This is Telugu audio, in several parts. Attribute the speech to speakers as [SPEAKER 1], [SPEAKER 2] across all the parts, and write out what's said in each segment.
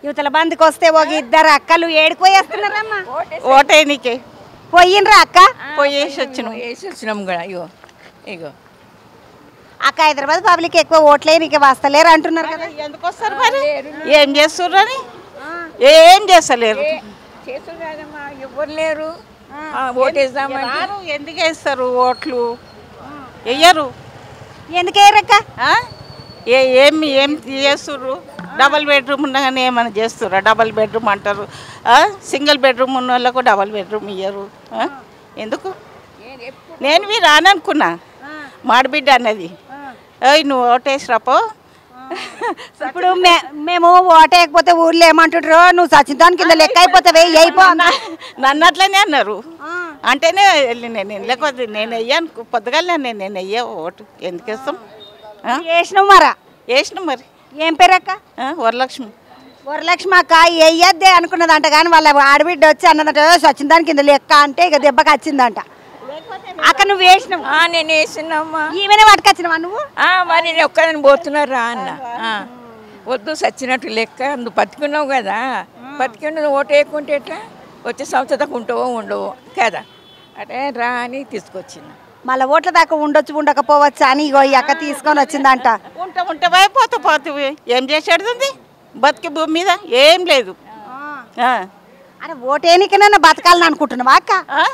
[SPEAKER 1] యువతల బందికి వస్తే ఒక ఇద్దరు అక్కలు ఏడుకోయేస్తున్నారమ్మా
[SPEAKER 2] ఓటేనికే
[SPEAKER 1] పోయిండ్రా అక్క
[SPEAKER 2] పోయేసి వచ్చినాం
[SPEAKER 3] వేసి వచ్చినాం కూడా ఇగో ఇగో
[SPEAKER 1] అక్క హైదరాబాద్ పబ్లిక్ ఎక్కువ ఓట్లే నీకు వస్తలేరు అంటున్నారు కదా
[SPEAKER 2] ఎందుకు వస్తారు మరి ఏం చేస్తుర్రు అని ఏం చేస్తలేరు
[SPEAKER 3] చేతులు కాదమ్మా ఎవరు లేరు ఆ, ఓటేద్దామంటే
[SPEAKER 2] రారు ఎందుకు వేస్తారు ఓట్లు వెయ్యరు
[SPEAKER 1] ఎందుకు వేయరక్క
[SPEAKER 2] ఆ? ఏ ఏం ఏం చేస్తుర్రు డబల్ బెడ్రూమ్ ఉండగానే ఏమైనా చేస్తుర్రా డబల్ బెడ్రూమ్ అంటారు ఆ? సింగిల్ బెడ్రూమ్ ఉన్న వాళ్ళకు డబల్ బెడ్రూమ్ ఇయ్యరు ఆ? ఎందుకు నేను మీరు రాననుకున్నా మాడిబిడ్డ అన్నది ఏయ్ నువ్వు ఓటేసి రాపో
[SPEAKER 1] ఇప్పుడు మే- మేము ఓటేయకపోతే ఊర్లో ఏమంటుండ్రు నువ్వు సచిదాని కింద లెక్క అయిపోతావే అయిపో అన్న-
[SPEAKER 2] నన్ను అట్లనే అన్నారు అంటేనే వెళ్ళిన నేను లేకపోతే నేను వెయ్యాను పొద్దుగాలనే నేను నేను వెయ్యా ఓటు ఎందుకు వేస్తాం ఆ?
[SPEAKER 1] వేసినావు మరా
[SPEAKER 2] వేసినాం మరి
[SPEAKER 1] ఏం పేరు అక్క
[SPEAKER 2] ఆ? వరలక్ష్మి
[SPEAKER 1] వరలక్ష్మి అక్క వెయ్యద్దే అనుకున్నదంట కానీ వాళ్ళ ఆడబిడ్డ వచ్చి అన్నదంట సచిదాని కింద లెక్క అంటే ఇక దెబ్బకి వచ్చిందంట అక్క నువ్వు వేసినావు
[SPEAKER 3] ఆ, నేను వేసినమ్మా
[SPEAKER 1] ఈమెనే పట్టుకొచ్చినావా నువ్వు
[SPEAKER 3] ఆ, మరి నేను ఒక్కదని పోతున్నారా అన్న ఆ, వద్దు సచ్చినట్టు లెక్క నువ్వు బతికున్నావు కదా బతికున్న ఓటు వేయకుంటే ఎట్లా వచ్చే సంవత్సరం దాకా ఉంటావో ఉండవో కదా అంటే రా అని తీసుకొచ్చిన
[SPEAKER 1] మళ్ళీ ఓట్ల దాకా ఉండొచ్చు ఉండకపోవచ్చు అని ఇగో ఈ అక్క తీసుకొని వచ్చిందంట
[SPEAKER 2] ఉంటే ఉంటే పోతే పోతుంది ఏం చేసేది బతికి భూమి మీద ఏం లేదు ఆ.
[SPEAKER 1] అరే ఓటేనికైనా బతకాలని అనుకుంటున్నావా అక్క
[SPEAKER 2] ఆ?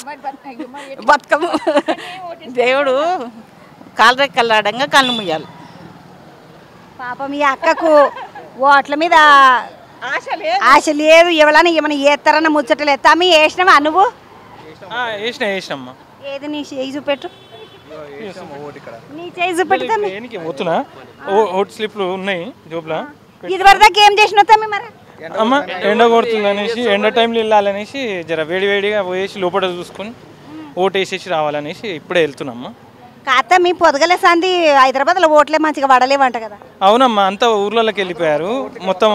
[SPEAKER 2] బతుకము దేవుడు కాలు రెక్కలాడంగా కళ్ళు ముయ్యాలి
[SPEAKER 1] పాపం ఈ అక్కకు ఓట్ల మీద
[SPEAKER 2] ఆశ లేదు
[SPEAKER 1] ఆశ లేదు ఎవరైనా ఏమైనా ఏస్తారన్న ముచ్చటలేదు తమ్మి వేసినావా నువ్వు
[SPEAKER 4] వేసిన వేసినమ్మా
[SPEAKER 1] ఏది నీ చేయి చూపెట్టు నీ చేయి చూపెట్టు తమ్మి
[SPEAKER 4] దేనికి పోతున్నా ఓ- ఓట్ స్లిప్లు ఉన్నాయి జోబులా
[SPEAKER 1] ఇది వరదాకా ఏం చేసినావు తమ్మి మరి
[SPEAKER 4] అమ్మ ఎండ కొడుతుంది అనేసి ఎండ టైంలో వెళ్ళాలనేసి జర వేడి వేడిగా పోయేసి లోపల చూసుకొని ఓటు వేసేసి రావాలనేసి ఇప్పుడే వెళ్తున్నామ్మా
[SPEAKER 1] కాత మీ పొదగలే సంది హైదరాబాద్లో ఓట్లే మంచిగా పడలేవంట కదా
[SPEAKER 4] అవునమ్మా అంతా ఊర్లలోకి వెళ్ళిపోయారు మొత్తం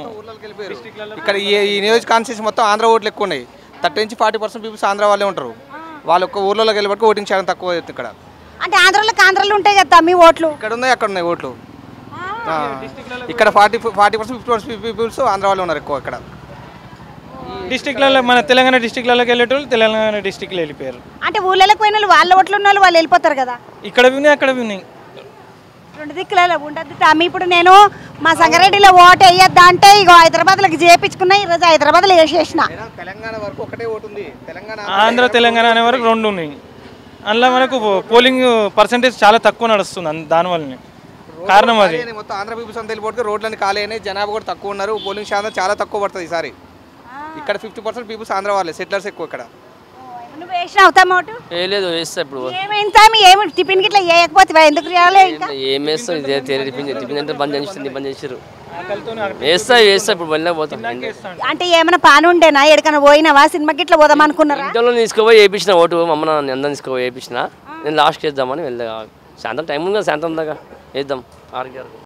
[SPEAKER 5] ఇక్కడ ఈ ఈ నియోజక కాన్స్టిట్యూన్సీ మొత్తం ఆంధ్ర ఓట్లు ఎక్కువ ఉన్నాయి థర్టీ నుంచి ఫార్టీ పర్సెంట్ పీపుల్స్ ఆంధ్ర వాళ్ళే ఉంటారు వాళ్ళు ఒక్క ఊర్లోకి వెళ్ళి ఓటింగ్ శాతం తక్కువ అవుతుంది ఇక్కడ
[SPEAKER 1] అంటే ఆంధ్రాలో ఆంధ్రాలో ఉంటాయి కదా తమ్మి ఓట్లు
[SPEAKER 5] ఇక్కడ ఉన్నాయి అక్కడ ఉన్నాయి ఓట్లు ఆ. ఇక్కడ forty forty percent fifty percent peoples Andhra వాళ్ళే ఉన్నారు ఎక్కువ ఇక్కడ
[SPEAKER 4] డిస్టిక్లలో మన తెలంగాణ డిస్టిక్లలోకి వెళ్ళేటోళ్ళు తెలంగాణ డిస్టిక్లో వెళ్ళిపోయారు
[SPEAKER 1] అంటే ఊళ్ళలోకి పోయిన వాళ్ళు వాళ్ళ ఓట్లు ఉన్న వాళ్ళు వాళ్ళు వెళ్ళిపోతారు కదా
[SPEAKER 4] ఇక్కడ విన్నాయి అక్కడ విన్నాయి
[SPEAKER 1] రెండు దిక్కులలో ఉండద్దు తమ్మి ఇప్పుడు నేను మా సంగారెడ్డిలో ఓటు వేయొద్దా అంటే ఇగో హైదరాబాద్లోకి చేపించుకున్నా ఈరోజు హైదరాబాద్లో వేసేసిన
[SPEAKER 5] తెలంగాణ వరకు ఒకటే ఓటు ఉంది తెలంగాణ
[SPEAKER 4] ఆంధ్ర తెలంగాణ అనే వరకు రెండు ఉన్నాయి అందులో మనకు పోలింగ్ పర్సంటేజ్ చాలా తక్కువ నడుస్తుంది అన్- దానివల్లనే కారణం అది
[SPEAKER 5] ఖాళీ అయినాయి. మొత్తం ఆంధ్ర పీపుల్స్ అంతా వెళ్ళిపోతే రోడ్లన్నీ ఖాళీ అయినాయి జనాభా కూడా తక్కువ ఉన్నారు పోలింగ్ శాతం చాలా తక్కువ పడుతుంది ఈసారి ఇక్కడ ఫిఫ్టీ పర్సెంట్ పీపుల్స్ ఆంధ్ర వాళ్ళే సెటిలర్స్ ఎక్కువ ఇక్కడ
[SPEAKER 1] నువ్వు వేసినావు తమ్మి ఓటు
[SPEAKER 6] వేయలేదు వేస్తా ఇప్పుడు
[SPEAKER 1] ఏమైంది తమ్మి ఏమి టిఫిన్ గిట్లా వేయకపోతే ఎందుకు రాలే ఇంకా
[SPEAKER 6] ఏం వేస్తాం ఇదే తేలి టిఫిన్ టిఫిన్ అంటే బంద్ చేస్తుంది బంద్ చేసారు వేస్తా వేస్తా ఇప్పుడు వెళ్ళా పోతాం
[SPEAKER 1] అంటే ఏమైనా పాను ఉండేనా ఎక్కడికైనా పోయినావా సినిమా గిట్లా పోదాం అనుకున్నారా
[SPEAKER 6] ఇంట్లో తీసుకుపోయి వేయించిన ఓటు అమ్మ నాన్న అందరం తీసుకుపోయి వేయించిన నేను లాస్ట్కి వేద్దామని వెళ్ళా సాయంత్రం టైం ఉంది కదా సాయంత్రం దాకా వేద్దాం ఆరుకి